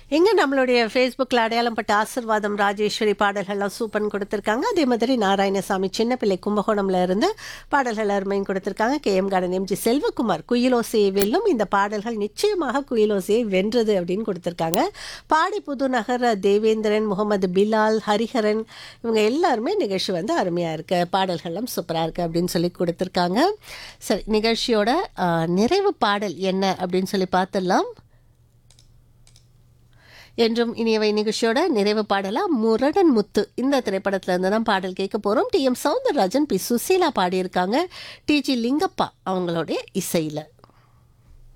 எங்க நம்மளுடைய ஃபேஸ்புக்கில் அடையாளம் பட்ட ஆசிர்வாதம் ராஜேஸ்வரி பாடல்கள்லாம் சூப்பர்னு கொடுத்துருக்காங்க அதே மாதிரி நாராயணசாமி சின்ன பிள்ளை கும்பகோணம்ல இருந்து பாடல்கள் அருமையும் கொடுத்துருக்காங்க K M garden MG Selvakumar குயிலோசையை வெல்லும் இந்த பாடல்கள் நிச்சயமாக குயிலோசையை வென்றது அப்படின்னு கொடுத்துருக்காங்க பாடி புது நகர தேவேந்திரன் முகமது பிலால் ஹரிஹரன் இவங்க எல்லாருமே நிகழ்ச்சி வந்து அருமையாக இருக்கு பாடல்கள்லாம் சூப்பராக இருக்கு அப்படின்னு சொல்லி கொடுத்துருக்காங்க சரி நிகழ்ச்சியோட ஆ, நிறைவு பாடல் என்ன அப்படின்னு சொல்லி பார்த்துடலாம் என்றும் இனியவை நிகழ்ச்சியோட நிறைவு பாடலா முரடன் முத்து இந்த திரைப்படத்துல இருந்து தான் பாடல் கேட்க போறோம் T M Soundararajan P Susheela பாடியிருக்காங்க டிஜி லிங்கப்பா அவங்களுடைய இசையில